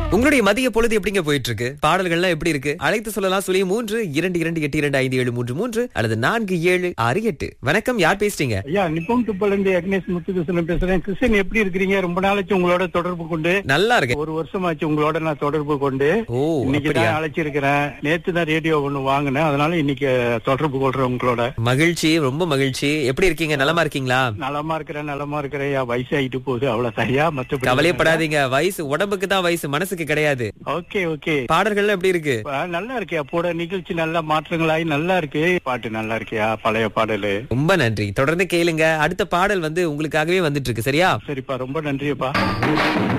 உங்களுடைய மதிய பொழுது எப்படிங்க போயிட்டு இருக்கு பாடல்கள்லாம் எப்படி இருக்கு அழைத்து சொல்லலாம் சொல்லி மூன்று இரண்டு இரண்டு எட்டு இரண்டு ஐந்து ஏழு மூன்று மூன்று அல்லது நான்கு ஏழு ஆறு எட்டு வணக்கம் யார் பேசுறீங்க ஐயா நிப்பம் துப்பல இருந்து அக்னேஷ் முத்துகிருஷ்ணன் பேசுறேன் கிருஷ்ணன் எப்படி இருக்கிறீங்க ரொம்ப நாளைக்கு உங்களோட தொடர்பு கொண்டு நல்லா இருக்கேன் ஒரு வருஷமாச்சு உங்களோட நான் தொடர்பு கொண்டு ஓ இன்னைக்கு அப்படியா தான் அழைச்சிருக்கிறேன் நேத்து தான் ரேடியோ ஒண்ணு வாங்கினேன் அதனால இன்னைக்கு தொடர்பு கொள்றேன் உங்களோட மகிழ்ச்சி ரொம்ப மகிழ்ச்சி எப்படி இருக்கீங்க நலமா இருக்கீங்களா நலமா இருக்கிறேன் நலமா இருக்கிறேன் ஐயா வயசாயிட்டு போகுது அவ்வளவு ஐயா மத்தபடி கவலைப்படாதீங்க வயசு உடம்புக்கு தான் வயசு மனசுக்கு கிடையாது ஓகே ஓகே பாடல்கள்லாம் எப்படி இருக்கு நல்லா இருக்கியா போட நிகழ்ச்சி நல்ல மாற்றங்களாகி நல்லா இருக்கு பாட்டு நல்லா இருக்கியா பழைய பாடலு ரொம்ப நன்றி தொடர்ந்து கேளுங்க அடுத்த பாடல் வந்து உங்களுக்காகவே வந்துட்டு இருக்கு சரியா சரிப்பா ரொம்ப நன்றிப்பா